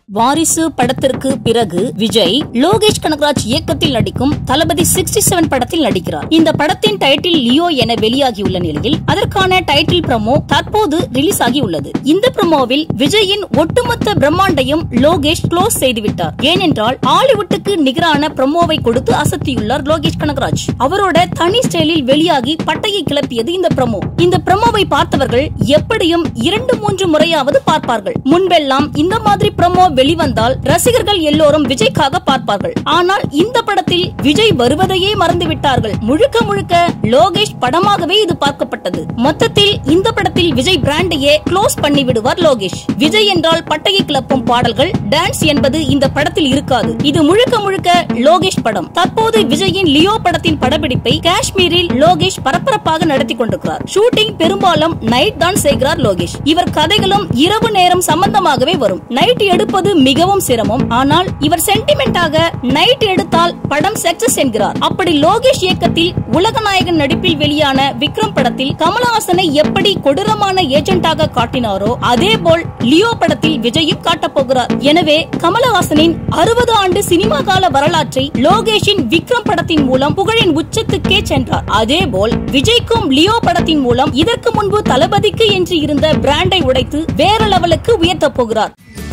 வாரிசு படத்திற்கு பிறகு விஜய் லோகேஷ் கனகராஜ் இயக்கத்தில் நடிக்கும் தளபதி சிக்ஸ்டி செவன் படத்தில் நடிக்கிறார் இந்த படத்தின் டைட்டில் லியோ என வெளியாகியுள்ள நிலையில் அதற்கான டைட்டில் ப்ரமோ தற்போது ரிலீஸ் ஆகியுள்ளது இந்த ப்ரமோவில் விஜயின் ஒட்டுமொத்த பிரம்மாண்டையும் லோகேஷ் க்ளோஸ் செய்துவிட்டார் ஏனென்றால் ஹாலிவுட்டுக்கு நிகரான ப்ரமோவை கொடுத்து அசத்தியுள்ளார் லோகேஷ் கனகராஜ் அவரோட தனி ஸ்டைலில் வெளியாகி பட்டையை கிளப்பியது இந்த ப்ரமோ இந்த ப்ரமோவை பார்த்தவர்கள் எப்படியும் இரண்டு மூன்று முறையாவது பார்ப்பார்கள் முன்பெல்லாம் இந்த மாதிரி ப்ரமோ வெளிவந்தால் ரசிகர்கள் எல்லோரும் விஜய்க்காக பார்ப்பார்கள் ஆனால் இந்த படத்தில் விஜய் வருவதையே மறந்து விட்டார்கள் முழுக்க முழுக்க லோகேஷ் படமாகவே இது பார்க்கப்பட்டது மொத்தத்தில் இந்த படத்தில் விஜய் பிராண்டையே க்ளோஸ் பண்ணி விடுவார் லோகேஷ் விஜய் என்றால் பட்டையை கிளப்பும் பாடல்கள் டான்ஸ் என்பது இந்த படத்தில் இருக்காது இது முழுக்க முழுக்க லோகேஷ் படம் தற்போது விஜயின் லியோ படத்தின் படப்பிடிப்பை காஷ்மீரில் லோகேஷ் பரபரப்பாக நடத்தி கொண்டிருக்கிறார் ஷூட்டிங் பெரும்பாலும் நைட் தான் செய்கிறார் லோகேஷ் இவர் கதைகளும் இரவு நேரம் சம்பந்தமாகவே வரும் நைட் எடுப்பது மிகவும் சிரமம் ஆனால் இவர் சென்டிமெண்டாக நைட் எடுத்தால் படம் சக்சஸ் என்கிறார் அப்படி லோகேஷ் இயக்கத்தில் உலகநாயகன் நடிப்பில் வெளியான விக்ரம் படத்தில் கமலஹாசனை எப்படி கொடூரமான ஏஜென்டாக காட்டினாரோ அதே போல் லியோ படத்தில் விஜயும் காட்டப் போகிறார் எனவே கமலஹாசனின் அறுபது ஆண்டு சினிமா கால வரலாற்றை லோகேஷின் விக்ரம் படத்தின் மூலம் புகழின் உச்சத்துக்கே சென்றார் அதேபோல் விஜய்க்கும் லியோ படத்தின் மூலம் இதற்கு முன்பு தளபதிக்கு என்று இருந்த பிராண்டை உடைத்து வேற லெவலுக்கு உயர்த்தப் போகிறார்